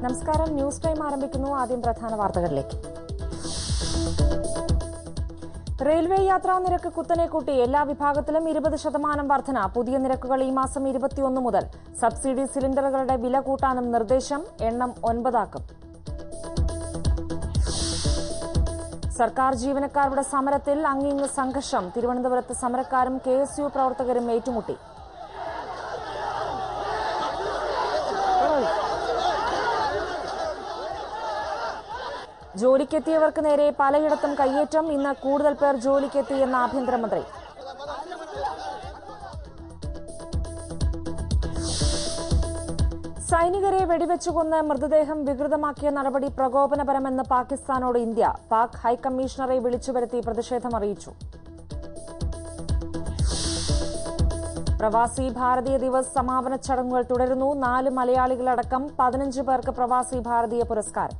നമസ്കാരം news time ആരംഭിക്കുന്നു ആദ്യം പ്രധാന വാർത്തകളിലേക്ക് റെയിൽവേ യാത്രാ നിരക്ക് കുത്തനെ കൂട്ടി എല്ലാ വിഭാഗത്തിലും ഇരുപത് ശതമാനം വർധന പുതിയ നിരക്കുകൾ ഈ മാസം ഇരുപത്തിയൊന്ന് മുതൽ സബ്സിഡി സിലിണ്ടറുകളുടെ വില കൂട്ടാനും നിർദ്ദേശം എണ്ണം ഒൻപതാക്കും സർക്കാർ ജീവനക്കാരുടെ സമരത്തിൽ അങ്ങിങ്ങ് സംഘർഷം തിരുവനന്തപുരത്ത് സമരക്കാരും കെ എസ് യു പ്രവർത്തകരും ഏറ്റുമുട്ടി ജോലിക്കെത്തിയവർക്ക് നേരെ പലയിടത്തും കയ്യേറ്റം ഇന്ന് കൂടുതൽ പേർ ജോലിക്കെത്തിയെന്ന് ആഭ്യന്തരമന്ത്രി സൈനികരെ വെടിവെച്ചു കൊന്ന് മൃതദേഹം വികൃതമാക്കിയ നടപടി പ്രകോപനപരമെന്ന് പാകിസ്ഥാനോട് ഇന്ത്യ പാക് ഹൈക്കമ്മീഷണറെ വിളിച്ചുവരുത്തി പ്രതിഷേധമറിയിച്ചു പ്രവാസി ഭാരതീയ ദിവസ് സമാപന ചടങ്ങുകൾ തുടരുന്നു നാല് മലയാളികളടക്കം പതിനഞ്ച് പേർക്ക് പ്രവാസി ഭാരതീയ പുരസ്കാരം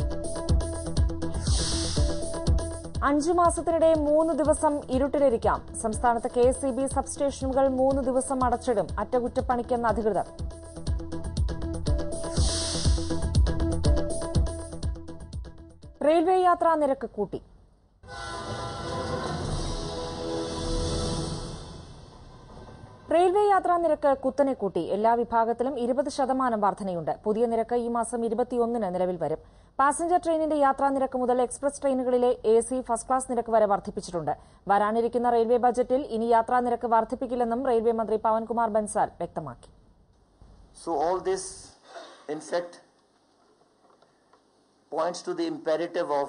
അഞ്ചു മാസത്തിനിടെ മൂന്ന് ദിവസം ഇരുട്ടിലിരിക്കാം സംസ്ഥാനത്ത് കെ എസ് ഇ ബി സബ്സ്റ്റേഷനുകൾ മൂന്ന് ദിവസം അടച്ചിടും അറ്റകുറ്റപ്പണിക്കെന്ന് അധികൃതർ റെയിൽവേ യാത്രാ നിരക്ക് കൂട്ടി റെയിൽവേ യാത്രാ നിരക്ക് കുത്തനെ കൂട്ടി എല്ലാ വിഭാഗത്തിലും ഇരുപത് ശതമാനം വർധനയുണ്ട് പുതിയ നിരക്ക് ഈ മാസം ഇരുപത്തിയൊന്നിന് നിലവിൽ വരും പാസഞ്ചർ ട്രെയിനിന്റെ യാത്രാ നിരക്ക് മുതൽ എക്സ്പ്രസ് ട്രെയിനുകളിലെ എ സി ഫസ്റ്റ് ക്ലാസ് നിരക്ക് വരെ വർദ്ധിപ്പിച്ചിട്ടുണ്ട് വരാനിരിക്കുന്ന റെയിൽവേ ബജറ്റിൽ ഇനി യാത്രാ നിരക്ക് വർദ്ധിപ്പിക്കില്ലെന്നും റെയിൽവേ മന്ത്രി പവൻകുമാർ ബൻസാൽ വ്യക്തമാക്കി So all this, in fact, points to the imperative of,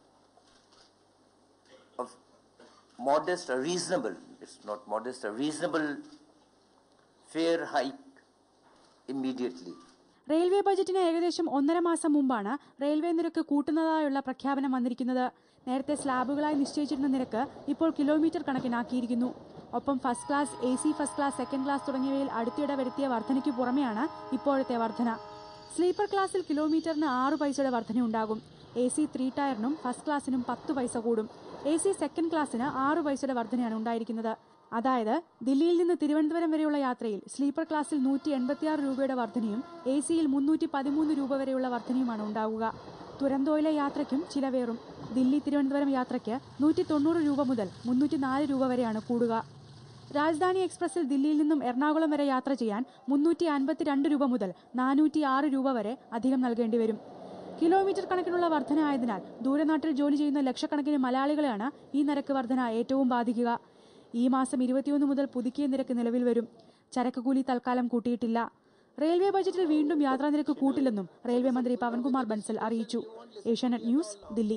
of modest, a reasonable, it's not modest, a reasonable fare hike immediately. Railway ബജറ്റിന് ഏകദേശം ഒന്നര മാസം മുമ്പാണ് റെയിൽവേ നിരക്ക് കൂട്ടുന്നതായുള്ള പ്രഖ്യാപനം വന്നിരിക്കുന്നത് നേരത്തെ സ്ലാബുകളായി നിശ്ചയിച്ചിരുന്ന നിരക്ക് ഇപ്പോൾ കിലോമീറ്റർ കണക്കിനാക്കിയിരിക്കുന്നു ഒപ്പം first class A C first class second class തുടങ്ങിയവയിൽ അടുത്തിടെ വരുത്തിയ വർധനയ്ക്ക് പുറമെയാണ് ഇപ്പോഴത്തെ വർധന സ്ലീപ്പർ ക്ലാസ്സിൽ കിലോമീറ്ററിന് ആറ് പൈസയുടെ വർധനയുണ്ടാകും എ സി ത്രീ ടയറിനും ഫസ്റ്റ് ക്ലാസ്സിനും പത്ത് പൈസ കൂടും എ സി സെക്കൻഡ് ക്ലാസ്സിന് ആറ് പൈസയുടെ വർധനയാണ് ഉണ്ടായിരിക്കുന്നത് അതായത് ദില്ലിയിൽ നിന്ന് തിരുവനന്തപുരം വരെയുള്ള യാത്രയിൽ സ്ലീപ്പർ ക്ലാസ്സിൽ നൂറ്റി എൺപത്തിയാറ് രൂപയുടെ വർധനയും എ സിയിൽ മുന്നൂറ്റി പതിമൂന്ന് രൂപ വരെയുള്ള വർധനയുമാണ് ഉണ്ടാവുക തുരന്തോയിലെ യാത്രയ്ക്കും ചിലവേറും ദില്ലി തിരുവനന്തപുരം യാത്രയ്ക്ക് നൂറ്റി തൊണ്ണൂറ് രൂപ മുതൽ മുന്നൂറ്റി നാല് രൂപ വരെയാണ് കൂടുക രാജധാനി എക്സ്പ്രസിൽ ദില്ലിയിൽ നിന്നും എറണാകുളം വരെ യാത്ര ചെയ്യാൻ മുന്നൂറ്റി അൻപത്തിരണ്ട് രൂപ മുതൽ നാനൂറ്റി ആറ് രൂപ വരെ അധികം നൽകേണ്ടി വരും കിലോമീറ്റർ കണക്കിനുള്ള വർധന ആയതിനാൽ ദൂരനാട്ടിൽ ജോലി ചെയ്യുന്ന ലക്ഷക്കണക്കിന് മലയാളികളെയാണ് ഈ നിരക്ക് വർധന ഏറ്റവും ബാധിക്കുക ഈ മാസം ഇരുപത്തിയൊന്ന് മുതൽ പുതുക്കിയ നിരക്ക് നിലവിൽ വരും ചരക്ക് കൂലി തൽക്കാലം കൂട്ടിയിട്ടില്ല റെയിൽവേ ബജറ്റിൽ വീണ്ടും യാത്രാ നിരക്ക് കൂട്ടില്ലെന്നും റെയിൽവേ മന്ത്രി പവൻകുമാർ ബൻസൽ അറിയിച്ചു ഏഷ്യാനെറ്റ് ന്യൂസ് ദില്ലി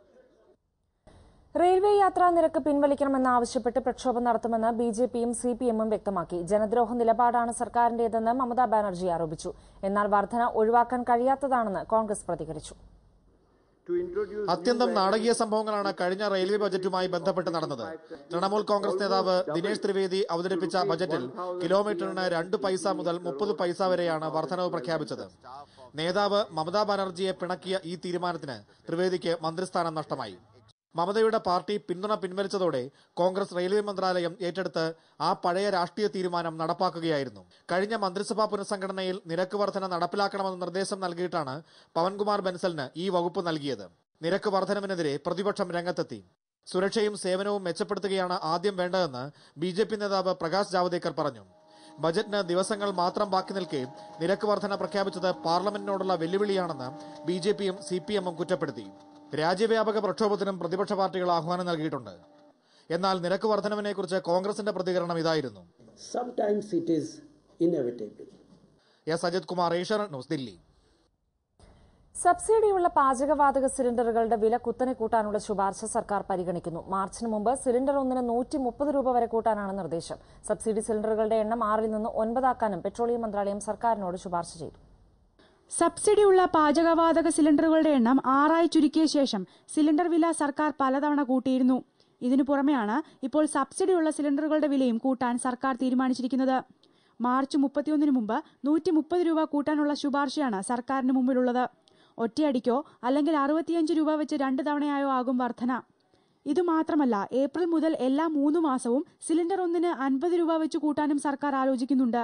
റെയിൽവേ യാത്രാ നിരക്ക് പിൻവലിക്കണമെന്നാവശ്യപ്പെട്ട് പ്രക്ഷോഭം നടത്തുമെന്ന് ബി ജെ പിയും സി പി എമ്മും വ്യക്തമാക്കി ജനദ്രോഹ നിലപാടാണ് സർക്കാരിന്റേതെന്ന് മമതാ ബാനർജി ആരോപിച്ചു എന്നാൽ വർധന ഒഴിവാക്കാൻ കഴിയാത്തതാണെന്ന് കോൺഗ്രസ് പ്രതികരിച്ചു അത്യന്തം നാടകീയ സംഭവങ്ങളാണ് കഴിഞ്ഞ റെയിൽവേ ബജറ്റുമായി ബന്ധപ്പെട്ട് നടന്നത് തൃണമൂൽ കോൺഗ്രസ് നേതാവ് ദിനേശ് ത്രിവേദി അവതരിപ്പിച്ച ബജറ്റിൽ കിലോമീറ്ററിന് രണ്ട് പൈസ മുതൽ മുപ്പത് പൈസ വരെയാണ് വർധനവ് പ്രഖ്യാപിച്ചത് നേതാവ് മമതാ ബാനർജിയെ പിണക്കിയ ഈ തീരുമാനത്തിന് ത്രിവേദിക്ക് മന്ത്രിസ്ഥാനം നഷ്ടമായി മമതയുടെ പാർട്ടി പിന്തുണ പിൻവലിച്ചതോടെ കോൺഗ്രസ് റെയിൽവേ മന്ത്രാലയം ഏറ്റെടുത്ത് ആ പഴയ രാഷ്ട്രീയ തീരുമാനം നടപ്പാക്കുകയായിരുന്നു കഴിഞ്ഞ മന്ത്രിസഭാ പുനഃസംഘടനയിൽ നിരക്ക് വർധന നടപ്പിലാക്കണമെന്ന് നിർദ്ദേശം നൽകിയിട്ടാണ് പവൻകുമാർ ബൻസലിന് ഈ വകുപ്പ് നൽകിയത് നിരക്ക് വർധനവിനെതിരെ പ്രതിപക്ഷം രംഗത്തെത്തി സുരക്ഷയും സേവനവും മെച്ചപ്പെടുത്തുകയാണ് ആദ്യം വേണ്ടതെന്ന് ബി ജെ പി നേതാവ് പ്രകാശ് ജാവ്ദേക്കർ പറഞ്ഞു ബജറ്റിന് ദിവസങ്ങൾ മാത്രം ബാക്കി നിൽക്കെ നിരക്ക് വർധന പ്രഖ്യാപിച്ചത് പാർലമെന്റിനോടുള്ള വെല്ലുവിളിയാണെന്ന് ബി ജെ പിയും സി പി എമ്മും കുറ്റപ്പെടുത്തി രാജ്യവ്യാപക പ്രക്ഷോഭത്തിനും പ്രതിപക്ഷ പാർട്ടികൾ ആഹ്വാനം നൽകിയിട്ടുണ്ട് എന്നാൽ നിരക്ക് വർധനവിനെക്കുറിച്ച് കോൺഗ്രസിന്റെ പ്രതികരണം ഇതായിരുന്നു Sometimes it is inevitable. S Ajith Kumar Asianet news Delhi സബ്സിഡിയുള്ള പാചകവാതക സിലിണ്ടറുകളുടെ വില കുത്തനെ കൂട്ടാനുള്ള ശുപാർശ സർക്കാർ പരിഗണിക്കുന്നു മാർച്ചിന് മുമ്പ് സിലിണ്ടർ ഒന്നിന് നൂറ്റി മുപ്പത് രൂപ വരെ കൂട്ടാനാണ് നിർദ്ദേശം സബ്സിഡി സിലിണ്ടറുകളുടെ എണ്ണം ആറിൽ നിന്ന് ഒൻപതാക്കാനും പെട്രോളിയം മന്ത്രാലയം സർക്കാരിനോട് ശുപാർശ ചെയ്തു സബ്സിഡിയുള്ള പാചകവാതക സിലിണ്ടറുകളുടെ എണ്ണം ആറായി ചുരുക്കിയ ശേഷം സിലിണ്ടർ വില സർക്കാർ പലതവണ കൂട്ടിയിരുന്നു ഇതിനു പുറമെയാണ് ഇപ്പോൾ സബ്സിഡിയുള്ള സിലിണ്ടറുകളുടെ വിലയും കൂട്ടാൻ സർക്കാർ തീരുമാനിച്ചിരിക്കുന്നത് മാർച്ച് മുപ്പത്തിയൊന്നിന് മുമ്പ് നൂറ്റി മുപ്പത് രൂപ കൂട്ടാനുള്ള ശുപാർശയാണ് സർക്കാരിന് മുമ്പിലുള്ളത് ഒറ്റയടിക്കോ അല്ലെങ്കിൽ അറുപത്തിയഞ്ച് രൂപ വെച്ച് രണ്ട് തവണയായോ ആകും വർധന ഇതുമാത്രമല്ല ഏപ്രിൽ മുതൽ എല്ലാ മൂന്ന് മാസവും സിലിണ്ടർ ഒന്നിന് അൻപത് രൂപ വെച്ച് കൂട്ടാനും സർക്കാർ ആലോചിക്കുന്നുണ്ട്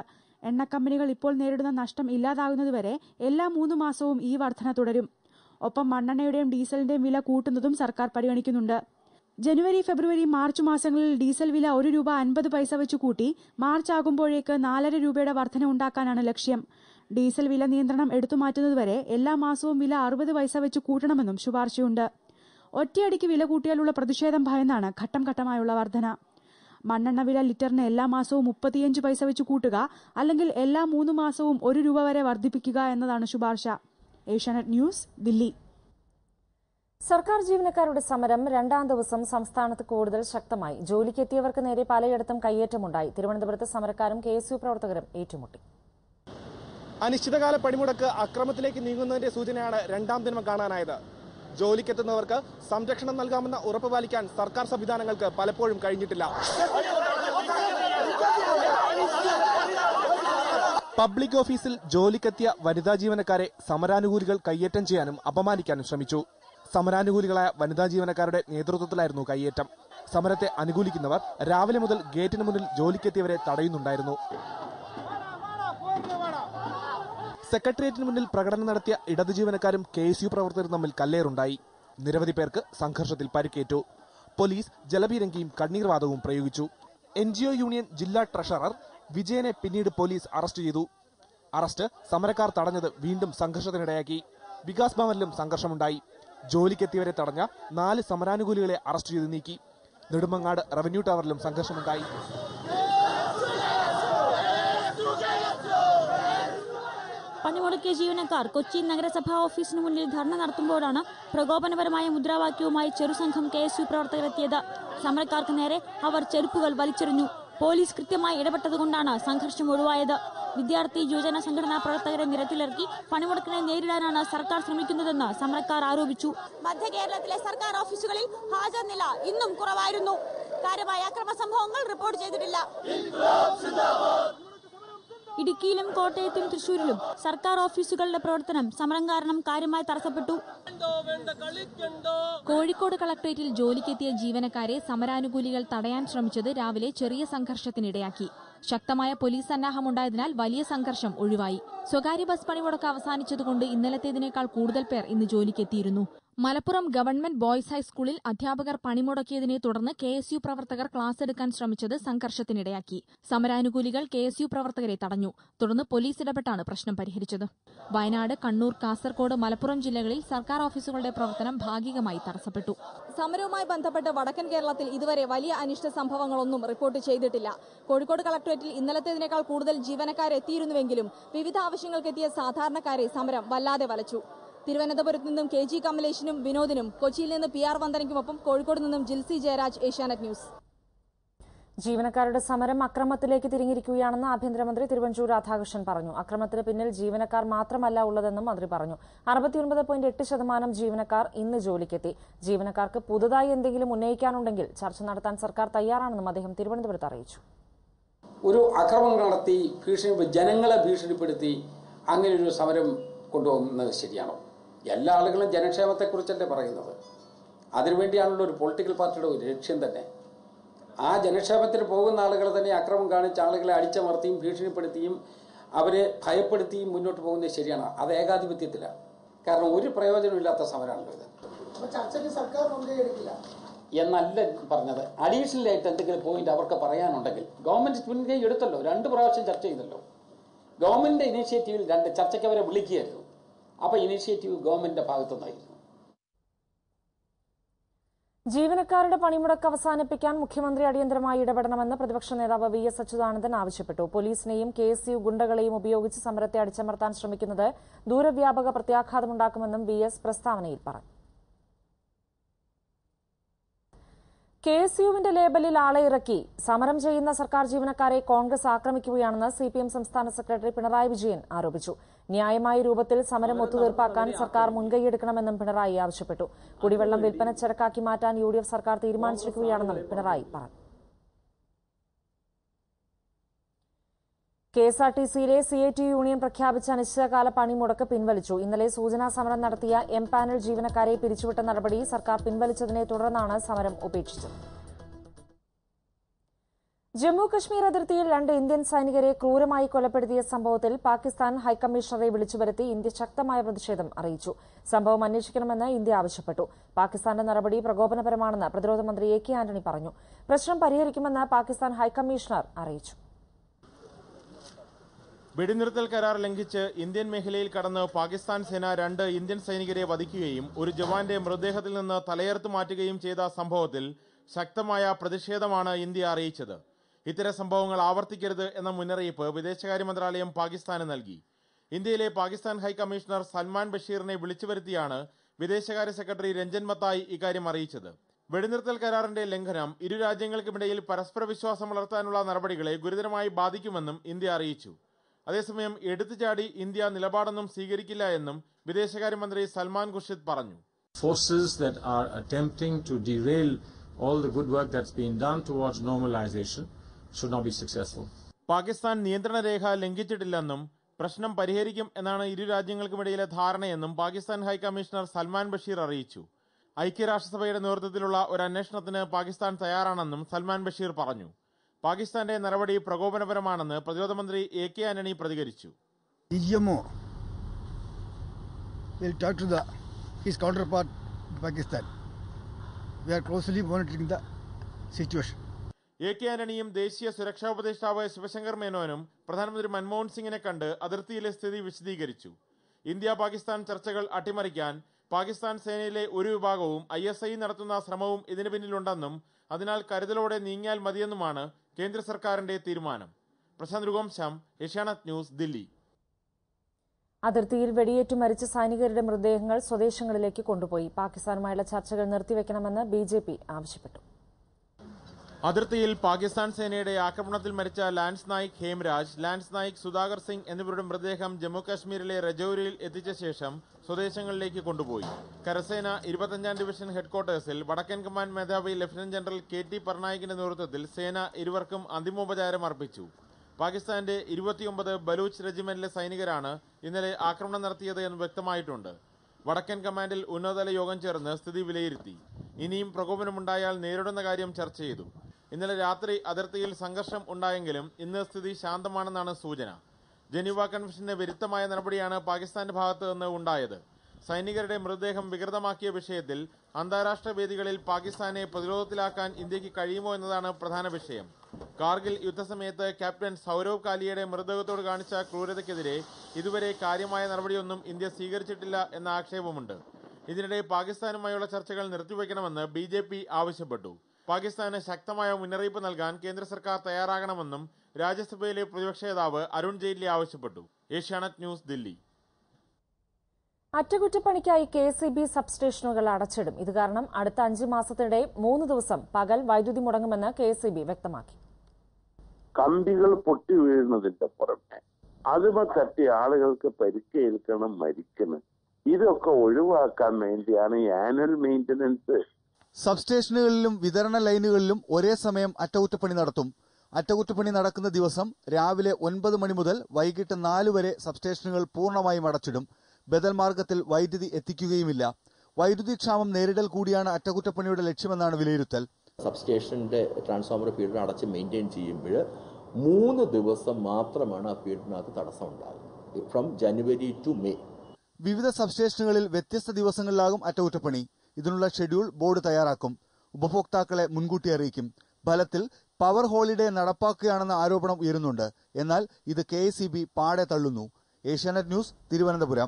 എണ്ണക്കമ്പനികൾ ഇപ്പോൾ നേരിടുന്ന നഷ്ടം ഇല്ലാതാകുന്നതുവരെ എല്ലാ മൂന്ന് മാസവും ഈ വർധന തുടരും ഒപ്പം മണ്ണെണ്ണയുടെയും ഡീസലിന്റെയും വില കൂട്ടുന്നതും സർക്കാർ പരിഗണിക്കുന്നുണ്ട് ജനുവരി ഫെബ്രുവരി മാർച്ച് മാസങ്ങളിൽ ഡീസൽ വില ഒരു രൂപ അൻപത് പൈസ വെച്ച് കൂട്ടി മാർച്ച് ആകുമ്പോഴേക്ക് നാലര രൂപയുടെ വർധന ഉണ്ടാക്കാനാണ് ലക്ഷ്യം ഡീസൽ വില നിയന്ത്രണം എടുത്തുമാറ്റുന്നതുവരെ എല്ലാ മാസവും വില അറുപത് പൈസ വെച്ച് കൂട്ടണമെന്നും ശുപാർശയുണ്ട് ഒറ്റയടിക്ക് വില കൂട്ടിയാലുള്ള പ്രതിഷേധം ഭയന്നാണ് ഘട്ടം ഘട്ടമായുള്ള വർധന മണ്ണെണ്ണ വില ലിറ്ററിന് എല്ലാ മാസവും മുപ്പത്തിയഞ്ച് പൈസ വെച്ച് കൂട്ടുക അല്ലെങ്കിൽ എല്ലാ മൂന്ന് മാസവും ഒരു രൂപ വരെ വർദ്ധിപ്പിക്കുക എന്നതാണ് ശുപാർശ ഏഷ്യാനെറ്റ് ന്യൂസ് ദില്ലി സർക്കാർ ജീവനക്കാരുടെ സമരം രണ്ടാം ദിവസം സംസ്ഥാനത്ത് കൂടുതൽ ശക്തമായി ജോലിക്കെത്തിയവർക്ക് നേരെ പലയിടത്തും കയ്യേറ്റമുണ്ടായി തിരുവനന്തപുരത്ത് സമരക്കാരും കെ എസ് യു പ്രവർത്തകരും ഏറ്റുമുട്ടി അനിശ്ചിതകാല പണിമുടക്ക് അക്രമത്തിലേക്ക് നീങ്ങുന്നതിന്റെ സൂചനയാണ് രണ്ടാം ദിനം കാണാനായത് ജോലിക്കെത്തുന്നവർക്ക് സംരക്ഷണം നൽകാമെന്ന ഉറപ്പ് പാലിക്കാൻ സർക്കാർ സംവിധാനങ്ങൾക്ക് പലപ്പോഴും കഴിഞ്ഞിട്ടില്ല പബ്ലിക് ഓഫീസിൽ ജോലിക്കെത്തിയ വനിതാ ജീവനക്കാരെ സമരാനുകൂലികൾ കയ്യേറ്റം ചെയ്യാനും അപമാനിക്കാനും ശ്രമിച്ചു സമരാനുകൂലികളായ വനിതാ ജീവനക്കാരുടെ നേതൃത്വത്തിലായിരുന്നു കയ്യേറ്റം സമരത്തെ അനുകൂലിക്കുന്നവർ രാവിലെ മുതൽ ഗേറ്റിന് മുന്നിൽ ജോലിക്കെത്തിയവരെ തടയുന്നുണ്ടായിരുന്നു സെക്രട്ടേറിയറ്റിന് മുന്നിൽ പ്രകടനം നടത്തിയ ഇടത് ജീവനക്കാരും കെ എസ് യു പ്രവർത്തകരും തമ്മിൽ കല്ലേറുണ്ടായി നിരവധി പേർക്ക് സംഘർഷത്തിൽ പരിക്കേറ്റു പോലീസ് ജലപീരങ്കിയും കണ്ണീർ വാതകവും പ്രയോഗിച്ചു എൻ ജി ഒ യൂണിയൻ ജില്ലാ ട്രഷറർ വിജയനെ പിന്നീട് പോലീസ് അറസ്റ്റ് ചെയ്തു അറസ്റ്റ് സമരക്കാർ തടഞ്ഞത് വീണ്ടും സംഘർഷത്തിനിടയാക്കി വികാസ് ഭവനിലും സംഘർഷമുണ്ടായി ജോലിക്കെത്തിയവരെ തടഞ്ഞ നാല് സമരാനുകൂലികളെ അറസ്റ്റ് ചെയ്ത് നീക്കി നെടുമങ്ങാട് റവന്യൂ ടവറിലും സംഘർഷമുണ്ടായി പണിമുടക്കിയ ജീവനക്കാർ കൊച്ചി നഗരസഭാ ഓഫീസിന് മുന്നിൽ ധർണ നടത്തുമ്പോഴാണ് പ്രകോപനപരമായ മുദ്രാവാക്യവുമായി ചെറുസംഘം കെ എസ് യു പ്രവർത്തകരെത്തിയത് സമരക്കാർക്ക് നേരെ അവർ ചെരുപ്പുകൾ വലിച്ചെറിഞ്ഞു പോലീസ് കൃത്യമായി ഇടപെട്ടതുകൊണ്ടാണ് സംഘർഷം ഒഴിവായത് വിദ്യാർത്ഥി യുവജന സംഘടനാ പ്രവർത്തകരെ നിരത്തിലിറക്കി പണിമുടക്കിനെ നേരിടാനാണ് സർക്കാർ ശ്രമിക്കുന്നതെന്ന് സമരക്കാർ ആരോപിച്ചു മധ്യ കേരളത്തിലെ സർക്കാർ ഓഫീസുകളിൽ ഹാജർ നില ഇന്നും കുറവായിരുന്നു കാര്യമായ അക്രമ സംഭവങ്ങൾ റിപ്പോർട്ട് ചെയ്തിട്ടില്ല ഇടുക്കിയിലും കോട്ടയത്തും തൃശൂരിലും സർക്കാർ ഓഫീസുകളുടെ പ്രവർത്തനം സമരം കാരണം കാര്യമായി തടസ്സപ്പെട്ടു കോഴിക്കോട് കളക്ടറേറ്റിൽ ജോലിക്കെത്തിയ ജീവനക്കാരെ സമരാനുകൂലികൾ തടയാൻ ശ്രമിച്ചത് രാവിലെ ചെറിയ സംഘർഷത്തിനിടയാക്കി ശക്തമായ പോലീസ് സന്നാഹമുണ്ടായതിനാൽ വലിയ സംഘർഷം ഒഴിവായി സ്വകാര്യ ബസ് പണിമുടക്ക് അവസാനിച്ചതുകൊണ്ട് ഇന്നലത്തേതിനേക്കാൾ കൂടുതൽ പേർ ഇന്ന് ജോലിക്കെത്തിയിരുന്നു മലപ്പുറം ഗവൺമെന്റ് ബോയ്സ് ഹൈസ്കൂളിൽ അധ്യാപകർ പണിമുടക്കിയതിനെ തുടർന്ന് കെ എസ് യു പ്രവർത്തകർ ക്ലാസ് എടുക്കാൻ ശ്രമിച്ചത് സംഘർഷത്തിനിടയാക്കി സമരാനുകൂലികൾ കെ എസ് യു പ്രവർത്തകരെ തടഞ്ഞു തുടർന്ന് പോലീസ് ഇടപെട്ടാണ് പ്രശ്നം പരിഹരിച്ചത് വയനാട് കണ്ണൂർ കാസർകോട് മലപ്പുറം ജില്ലകളിൽ സർക്കാർ ഓഫീസുകളുടെ പ്രവർത്തനം ഭാഗികമായി തടസ്സപ്പെട്ടു സമരവുമായി ബന്ധപ്പെട്ട് വടക്കൻ കേരളത്തിൽ ഇതുവരെ വലിയ അനിഷ്ട സംഭവങ്ങളൊന്നും റിപ്പോർട്ട് ചെയ്തിട്ടില്ല കോഴിക്കോട് കളക്ടറേറ്റിൽ ഇന്നലത്തേതിനേക്കാൾ കൂടുതൽ ജീവനക്കാരെത്തിയിരുന്നുവെങ്കിലും വിവിധ ആവശ്യങ്ങൾക്കെത്തിയ സാധാരണക്കാരെ സമരം വല്ലാതെ വലച്ചു തിരുവനന്തപുരത്ത് നിന്നും കെ ജി കമലേഷിനും വിനോദിനും കൊച്ചിയിൽ നിന്ന് പി ആർ വന്ദനയ്ക്കുമൊപ്പം കോഴിക്കോട് നിന്നും ജിൽസി ജയരാജ് ഏഷ്യാനെറ്റ് ന്യൂസ് ജീവനക്കാരുടെ സമരം അക്രമത്തിലേക്ക് തിരിഞ്ഞിരിക്കുകയാണെന്ന് ആഭ്യന്തരമന്ത്രി തിരുവഞ്ചൂർ രാധാകൃഷ്ണൻ പറഞ്ഞു അക്രമത്തിന് പിന്നിൽ ജീവനക്കാർ മാത്രമല്ല ഉള്ളതെന്നും മന്ത്രി പറഞ്ഞു അറുപത്തിയൊൻപത് പോയിന്റ് എട്ട് ശതമാനം ജീവനക്കാർ ഇന്ന് ജോലിക്കെത്തി ജീവനക്കാർക്ക് പുതുതായി എന്തെങ്കിലും ഉന്നയിക്കാനുണ്ടെങ്കിൽ ചർച്ച നടത്താൻ സർക്കാർ തയ്യാറാണെന്നും അദ്ദേഹം തിരുവനന്തപുരത്ത് അറിയിച്ചു ഒരു അക്രമം നടത്തി ഭീഷണി ജനങ്ങളെ ഭീഷണിപ്പെടുത്തി അങ്ങനെ ഒരു സമരം കൊണ്ടുപോകുന്നത് ശരിയാണോ എല്ലാ ആളുകളും ജനക്ഷേമത്തെക്കുറിച്ചല്ലേ പറയുന്നത് അതിനുവേണ്ടിയാണല്ലോ ഒരു പൊളിറ്റിക്കൽ പാർട്ടിയുടെ ഒരു ലക്ഷ്യം തന്നെ ആ ജനക്ഷേമത്തിന് പോകുന്ന ആളുകളെ തന്നെ അക്രമം കാണിച്ച ആളുകളെ അടിച്ചമർത്തിയും ഭീഷണിപ്പെടുത്തിയും അവരെ ഭയപ്പെടുത്തിയും മുന്നോട്ട് പോകുന്നത് ശരിയാണ് അത് ഏകാധിപത്യത്തില കാരണം ഒരു പ്രയോജനമില്ലാത്ത സമരമാണല്ലോ ഇത് എന്നല്ല പറഞ്ഞത് അഡീഷണൽ ആയിട്ട് എന്തെങ്കിലും പോയിന്റ് അവർക്ക് പറയാനുണ്ടെങ്കിൽ ഗവൺമെന്റ് മുൻകൈ എടുത്തല്ലോ രണ്ട് പ്രാവശ്യം ചർച്ച ചെയ്തല്ലോ ഗവൺമെന്റ് ഇനീഷ്യേറ്റീവിൽ രണ്ട് ചർച്ചയ്ക്ക് അവരെ വിളിക്കുകയായിരുന്നു അപ്പൊ ഇനീഷ്യേറ്റീവ് ഗവൺമെന്റിന്റെ ഭാഗത്തുനിന്നായിരുന്നു ജീവനക്കാരുടെ പണിമുടക്ക് അവസാനിപ്പിക്കാൻ മുഖ്യമന്ത്രി അടിയന്തരമായി ഇടപെടണമെന്ന് പ്രതിപക്ഷ നേതാവ് വി എസ് അച്യുതാനന്ദൻ ആവശ്യപ്പെട്ടു പോലീസിനെയും കെ എസ് യു ഗുണ്ടകളെയും ഉപയോഗിച്ച് സമരത്തെ അടിച്ചമർത്താൻ ശ്രമിക്കുന്നത് ദൂരവ്യാപക പ്രത്യാഘാതമുണ്ടാക്കുമെന്നും വി എസ് പ്രസ്താവനയിൽ പറഞ്ഞു കെ എസ് യുവിന്റെ ലേബലിൽ ആളെ ഇറക്കി സമരം ചെയ്യുന്ന സർക്കാർ ജീവനക്കാരെ കോൺഗ്രസ് ആക്രമിക്കുകയാണെന്ന് സി പി എം സംസ്ഥാന സെക്രട്ടറി പിണറായി വിജയൻ ആരോപിച്ചു ന്യായമായ രൂപത്തിൽ സമരം ഒത്തുതീർപ്പാക്കാൻ സർക്കാർ മുൻകൈയെടുക്കണമെന്നും പിണറായി ആവശ്യപ്പെട്ടു കുടിവെള്ളം വിൽപ്പന ചരക്കാക്കി മാറ്റാൻ യു ഡി എഫ് സർക്കാർ തീരുമാനിച്ചിരിക്കുകയാണെന്നും പിണറായി പറഞ്ഞു കെ എസ് ആർ ടി സിയിലെ സി ഐ ടി യൂണിയൻ പ്രഖ്യാപിച്ച അനിശ്ചിതകാല പണിമുടക്ക് പിൻവലിച്ചു ഇന്നലെ സൂചനാ സമരം നടത്തിയ എം പാനൽ ജീവനക്കാരെ പിരിച്ചുവിട്ട നടപടി സർക്കാർ പിൻവലിച്ചതിനെ തുടർന്നാണ് സമരം ഉപേക്ഷിച്ചത് ജമ്മു കശ്മീർ അതിർത്തിയിൽ രണ്ട് ഇന്ത്യൻ സൈനികരെ ക്രൂരമായി കൊലപ്പെടുത്തിയ സംഭവത്തിൽ പാകിസ്ഥാൻ ഹൈക്കമ്മീഷണറെ വിളിച്ചുവരുത്തി ഇന്ത്യ ശക്തമായ പ്രതിഷേധം അറിയിച്ചു സംഭവം അന്വേഷിക്കണമെന്ന് ഇന്ത്യ ആവശ്യപ്പെട്ടു പാകിസ്ഥാന്റെ നടപടി പ്രകോപനപരമാണെന്ന് പ്രതിരോധ മന്ത്രി എ കെ ആന്റണി പറഞ്ഞു പ്രശ്നം പരിഹരിക്കുമെന്ന് പാകിസ്ഥാൻ ഹൈക്കമ്മീഷണർ അറിയിച്ചു വെടിനിർത്തൽ കരാർ ലംഘിച്ച് ഇന്ത്യൻ മേഖലയിൽ കടന്ന് പാകിസ്ഥാൻ സേന രണ്ട് ഇന്ത്യൻ സൈനികരെ വധിക്കുകയും ഒരു ജവാന്റെ മൃതദേഹത്തിൽ നിന്ന് തലയർത്ത് മാറ്റുകയും ചെയ്ത സംഭവത്തിൽ ശക്തമായ പ്രതിഷേധമാണ് ഇന്ത്യ അറിയിച്ചത് ഇത്തരം സംഭവങ്ങൾ ആവർത്തിക്കരുത് എന്ന മുന്നറിയിപ്പ് വിദേശകാര്യ മന്ത്രാലയം പാകിസ്ഥാന് നൽകി ഇന്ത്യയിലെ പാകിസ്ഥാൻ ഹൈക്കമ്മീഷണർ സൽമാൻ ബഷീറിനെ വിളിച്ചു വരുത്തിയാണ് വിദേശകാര്യ സെക്രട്ടറി രഞ്ജൻ മത്തായി ഇക്കാര്യം അറിയിച്ചത് വെടിനിർത്തൽ കരാറിന്റെ ലംഘനം ഇരു രാജ്യങ്ങൾക്കുമിടയിൽ പരസ്പര വിശ്വാസം വളർത്താനുള്ള നടപടികളെ ഗുരുതരമായി ബാധിക്കുമെന്നും ഇന്ത്യ അറിയിച്ചു അതേസമയം എടുത്തുചാടി ഇന്ത്യ നിലപാടൊന്നും സ്വീകരിക്കില്ല എന്നും വിദേശകാര്യമന്ത്രി സൽമാൻ ഖുർഷിദ് പറഞ്ഞു forces that are attempting to derail all the good work that's been done towards normalization should not be successful. Pakistan നിയന്ത്രണ രേഖ ലംഘിച്ചിട്ടില്ലെന്നും പ്രശ്നം പരിഹരിക്കും എന്നാണ് ഇരു രാജ്യങ്ങൾക്കുമിടയിലെ ധാരണയെന്നും പാകിസ്ഥാൻ ഹൈക്കമ്മീഷണർ സൽമാൻ ബഷീർ അറിയിച്ചു ഐക്യരാഷ്ട്രസഭയുടെ നേതൃത്വത്തിലുള്ള ഒരു അന്വേഷണത്തിന് പാകിസ്ഥാൻ തയ്യാറാണെന്നും സൽമാൻ ബഷീർ പറഞ്ഞു പാകിസ്ഥാന്റെ നടപടി പ്രകോപനപരമാണെന്ന് പ്രതിരോധ മന്ത്രി എ കെ ആന്റണി പ്രതികരിച്ചു DGMO will talk to the, his counterpart in Pakistan. We are closely monitoring the situation. A K ആന്റണിയും ദേശീയ സുരക്ഷാ ഉപദേഷ്ടാവ് ശിവശങ്കർ മേനോനും പ്രധാനമന്ത്രി മൻമോഹൻ സിംഗിനെ കണ്ട് അതിർത്തിയിലെ സ്ഥിതി വിശദീകരിച്ചു ഇന്ത്യ പാകിസ്ഥാൻ ചർച്ചകൾ അട്ടിമറിക്കാൻ പാകിസ്ഥാൻ സേനയിലെ ഒരു വിഭാഗവും ഐ എസ് ഐ നടത്തുന്ന ശ്രമവും ഇതിന് പിന്നിലുണ്ടെന്നും അതിനാൽ കരുതലോടെ നീങ്ങിയാൽ മതിയെന്നുമാണ് കേന്ദ്ര സർക്കാരിന്റെ തീരുമാനം പ്രശാന്ത് രഘുവംശം ഏഷ്യാനെറ്റ് ന്യൂസ് ദില്ലി അതിർത്തിയിൽ വെടിയേറ്റു മരിച്ച സൈനികരുടെ മൃതദേഹങ്ങൾ സ്വദേശങ്ങളിലേക്ക് കൊണ്ടുപോയി പാകിസ്ഥാനുമായുള്ള ചർച്ചകൾ നിർത്തിവെക്കണമെന്ന് ബി ജെ പി ആവശ്യപ്പെട്ടു അതിർത്തിയിൽ പാകിസ്ഥാൻ സേനയുടെ ആക്രമണത്തിൽ മരിച്ച ലാൻസ് നായിക് ഹേംരാജ് ലാൻസ് നായിക് സുധാകർ സിംഗ് എന്നിവരുടെ മൃതദേഹം ജമ്മുകാശ്മീരിലെ രജൌരിയിൽ എത്തിച്ച ശേഷം സ്വദേശങ്ങളിലേക്ക് കൊണ്ടുപോയി കരസേന ഇരുപത്തഞ്ചാം ഡിവിഷൻ ഹെഡ്ക്വാർട്ടേഴ്സിൽ വടക്കൻ കമാൻഡ് മേധാവി ലഫ്റ്റനന്റ് ജനറൽ കെ ടി പർനായിക്കിന്റെ നേതൃത്വത്തിൽ സേന ഇരുവർക്കും അന്തിമോപചാരം അർപ്പിച്ചു പാകിസ്ഥാന്റെ ഇരുപത്തിയൊമ്പത് ബലൂച്ച് റെജിമെന്റിലെ സൈനികരാണ് ഇന്നലെ ആക്രമണം നടത്തിയത് എന്ന് വ്യക്തമായിട്ടുണ്ട് വടക്കൻ കമാൻഡിൽ ഉന്നതതല യോഗം ചേർന്ന് സ്ഥിതി വിലയിരുത്തി ഇനിയും പ്രകോപനമുണ്ടായാൽ നേരിടുന്ന കാര്യം ചർച്ച ചെയ്തു ഇന്നലെ രാത്രി അതിർത്തിയിൽ സംഘർഷം ഉണ്ടായെങ്കിലും ഇന്ന് സ്ഥിതി ശാന്തമാണെന്നാണ് സൂചന ജനീവ കൺവെൻഷന്റെ വിരുദ്ധമായ നടപടിയാണ് പാകിസ്ഥാന്റെ ഭാഗത്ത് നിന്ന് ഉണ്ടായത് സൈനികരുടെ മൃതദേഹം വികൃതമാക്കിയ വിഷയത്തിൽ അന്താരാഷ്ട്ര വേദികളിൽ പാകിസ്ഥാനെ പ്രതിരോധത്തിലാക്കാൻ ഇന്ത്യക്ക് കഴിയുമോ എന്നതാണ് പ്രധാന വിഷയം കാർഗിൽ യുദ്ധസമയത്ത് ക്യാപ്റ്റൻ സൗരവ് കാലിയുടെ മൃതദേഹത്തോട് കാണിച്ച ക്രൂരതയ്ക്കെതിരെ ഇതുവരെ കാര്യമായ നടപടിയൊന്നും ഇന്ത്യ സ്വീകരിച്ചിട്ടില്ല എന്ന ആക്ഷേപമുണ്ട് ഇതിനിടെ പാകിസ്ഥാനുമായുള്ള ചർച്ചകൾ നിർത്തിവെക്കണമെന്ന് ബി ജെ പി ആവശ്യപ്പെട്ടു പാകിസ്ഥാന് ശക്തമായ മുന്നറിയിപ്പ് നൽകാൻ കേന്ദ്ര സർക്കാർ തയ്യാറാകണമെന്നും രാജ്യസഭയിലെ പ്രതിപക്ഷ നേതാവ് അരുൺ ജെയ്റ്റ്ലി ആവശ്യപ്പെട്ടു ഏഷ്യാനെറ്റ് ന്യൂസ് ദില്ലി അറ്റകുറ്റപ്പണിക്കായി കെ എസ് ഇ ബി സബ്സ്റ്റേഷനുകൾ അടച്ചിടും ഇത് കാരണം അടുത്ത അഞ്ച് മാസത്തിനിടെ മൂന്ന് ദിവസം പകൽ വൈദ്യുതി മുടങ്ങുമെന്ന് കെ എസ് ഇ ബി വ്യക്തമാക്കി കമ്പികൾ പൊട്ടി വീഴുന്നതിന്റെ പുറമെ അതുമ തട്ടി ആളുകൾക്ക് പരിക്കേൽക്കണം മരിക്കണം ഇതൊക്കെ ഒഴിവാക്കാൻ വേണ്ടിയാണ് ഈ ആനുവൽ മെയിന്റനൻസ് സബ്സ്റ്റേഷനുകളിലും വിതരണ ലൈനുകളിലും ഒരേ സമയം അറ്റകുറ്റപ്പണി നടത്തും അറ്റകുറ്റപ്പണി നടക്കുന്ന ദിവസം രാവിലെ ഒൻപത് മണി മുതൽ വൈകിട്ട് നാല് വരെ സബ്സ്റ്റേഷനുകൾ പൂർണ്ണമായും അടച്ചിടും ബദൽ മാർഗത്തിൽ വൈദ്യുതി എത്തിക്കുകയുമില്ല വൈദ്യുതി ക്ഷാമം നേരിടൽ കൂടിയാണ് അറ്റകുറ്റപ്പണിയുടെ ലക്ഷ്യമെന്നാണ് വിലയിരുത്തൽ സബ്സ്റ്റേഷന്റെ ട്രാൻസ്ഫോമർ ഫീൽഡ് അടച്ച് മെയിൻറ്റെയിൻ ചെയ്യുമ്പോൾ മൂന്ന് ദിവസം മാത്രമാണ് ആ ഫീൽഡിനകത്ത് തടസ്സം ഉണ്ടാകുന്നത് ഫ്രം ജനുവരി ടു മെയ് വിവിധ സബ്സ്റ്റേഷനുകളിൽ വ്യത്യസ്ത ദിവസങ്ങളിലാകും അറ്റകുറ്റപ്പണി ഇതിനുള്ള ഷെഡ്യൂൾ ബോർഡ് തയ്യാറാക്കും ഉപഭോക്താക്കളെ മുൻകൂട്ടി അറിയിക്കും ഫലത്തിൽ പവർ ഹോളിഡേ നടപ്പാക്കുകയാണെന്ന ആരോപണം ഉയരുന്നുണ്ട് എന്നാൽ ഇത് കെ പാടെ തള്ളുന്നു ഏഷ്യാനെറ്റ് ന്യൂസ് തിരുവനന്തപുരം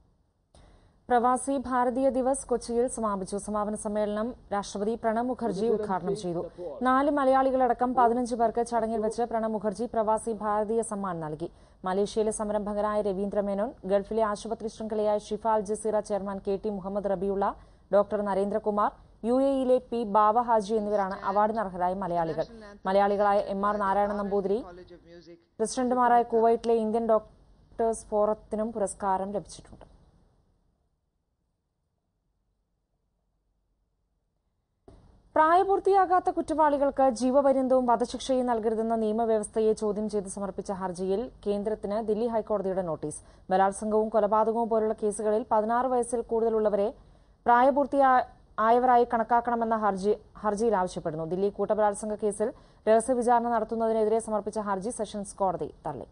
പ്രവാസി ഭാരതീയ ദിവസ് കൊച്ചിയിൽ സമാപിച്ചു സമാപന സമ്മേളനം രാഷ്ട്രപതി പ്രണബ് മുഖർജി ഉദ്ഘാടനം ചെയ്തു നാല് മലയാളികളടക്കം പതിനഞ്ച് പേർക്ക് ചടങ്ങിൽ വെച്ച് പ്രണബ് മുഖർജി പ്രവാസി ഭാരതീയ സമ്മാൻ നൽകി മലേഷ്യയിലെ സംരംഭകനായ രവീന്ദ്ര മേനോൻ ഗൾഫിലെ ആശുപത്രി ശൃംഖലയായ Shifa Al Jazeera chairman K T Muhammad Rabiulla doctor Narendrakumar U എയിലെ പി ബാബ ഹാജി എന്നിവരാണ് അവാർഡിന് അർഹരായ മലയാളികൾ മലയാളികളായ എം ആർ നാരായണ നമ്പൂതിരി പ്രസിഡന്റുമാരായ കുവൈറ്റിലെ ഇന്ത്യൻ ഡോക്ടേഴ്സ് ഫോറത്തിനും പുരസ്കാരം ലഭിച്ചിട്ടുണ്ട് പ്രായപൂർത്തിയാകാത്ത കുറ്റവാളികൾക്ക് ജീവപര്യന്തവും വധശിക്ഷയും നൽകരുതെന്ന നിയമവ്യവസ്ഥയെ ചോദ്യം ചെയ്ത് സമർപ്പിച്ച ഹർജിയിൽ കേന്ദ്രത്തിന് ദില്ലി ഹൈക്കോടതിയുടെ നോട്ടീസ് ബലാത്സംഗവും കൊലപാതകവും പോലുള്ള കേസുകളിൽ പതിനാറ് വയസ്സിൽ കൂടുതലുള്ളവരെ പ്രായപൂർത്തിയാ ആയവരായി കണക്കാക്കണമെന്ന ഹർജി ഹർജിയിൽ ആവശ്യപ്പെടുന്നു ദില്ലി കൂട്ടബലാത്സംഗ കേസിൽ രഹസ്യ വിചാരണ നടത്തുന്നതിനെതിരെ സമർപ്പിച്ച ഹർജി സെഷൻസ് കോടതി തള്ളി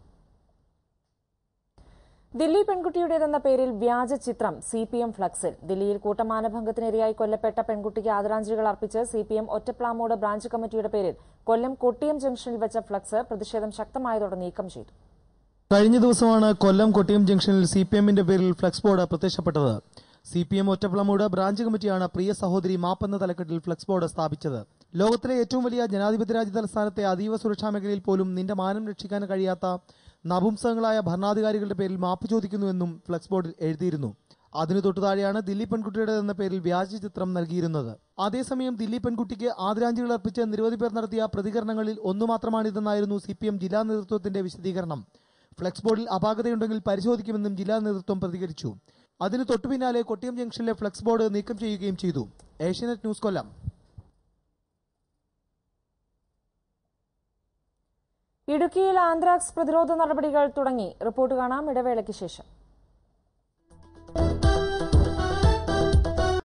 ദില്ലി പെൺകുട്ടിയുടേതെന്ന പേരിൽ വ്യാജ ചിത്രം സി പി എം ഫ്ലക്സിൽ ദില്ലിയിൽ കൂട്ടമാനഭംഗത്തിനിരയായി കൊല്ലപ്പെട്ട പെൺകുട്ടിക്ക് ആദരാഞ്ജലികൾ അർപ്പിച്ച് C P M Ottaplamoodu branch കമ്മിറ്റിയുടെ പേരിൽ കൊല്ലം കൊട്ടിയം ജംഗ്ഷനിൽ വെച്ച ഫ്ലക്സ് പ്രതിഷേധം ശക്തമായതോടെ നീക്കം ചെയ്തു കഴിഞ്ഞ ദിവസമാണ് കൊല്ലം കൊട്ടിയം ജംഗ്ഷനിൽ സി പി എമ്മിന്റെ പേരിൽ ഫ്ലക്സ് ബോർഡ് പ്രത്യക്ഷപ്പെട്ടത് C P M Ottappalamood branch കമ്മിറ്റിയാണ് പ്രിയ സഹോദരി മാപ്പെന്ന തലക്കെട്ടിൽ ഫ്ലക്സ് ബോർഡ് സ്ഥാപിച്ചത് ലോകത്തിലെ ഏറ്റവും വലിയ ജനാധിപത്യ രാജ്യ തലസ്ഥാനത്തെ അതീവ സുരക്ഷാ മേഖലയിൽ പോലും നിന്റെ മാനം രക്ഷിക്കാൻ കഴിയാത്ത നപുംസകങ്ങളായ ഭരണാധികാരികളുടെ പേരിൽ മാപ്പ് ചോദിക്കുന്നുവെന്നും ഫ്ലക്സ് ബോർഡിൽ എഴുതിയിരുന്നു അതിനു തൊട്ടുതാഴെയാണ് ദില്ലി പെൺകുട്ടിയുടെ എന്ന പേരിൽ വ്യാജ ചിത്രം നൽകിയിരുന്നത് അതേസമയം ദില്ലി പെൺകുട്ടിക്ക് ആദരാഞ്ജലികൾ അർപ്പിച്ച് നിരവധി പേർ നടത്തിയ പ്രതികരണങ്ങളിൽ ഒന്നു മാത്രമാണിതെന്നായിരുന്നു സി പി എം ജില്ലാ നേതൃത്വത്തിന്റെ വിശദീകരണം ഫ്ലെക്സ് ബോർഡിൽ അപാകതയുണ്ടെങ്കിൽ പരിശോധിക്കുമെന്നും ജില്ലാ നേതൃത്വം പ്രതികരിച്ചു അതിന് തൊട്ടുപിന്നാലെ കൊട്ടിയം ജംഗ്ഷനിലെ ഫ്ലെക്സ് ബോർഡ് നീക്കം ചെയ്യുകയും ചെയ്തു ഏഷ്യാനെറ്റ് ന്യൂസ് കൊല്ലം ഇടുക്കിയിൽ ആന്ത്രാക്സ് പ്രതിരോധ നടപടികൾ തുടങ്ങി റിപ്പോർട്ട് കാണാം ഇടവേളയ്ക്ക് ശേഷം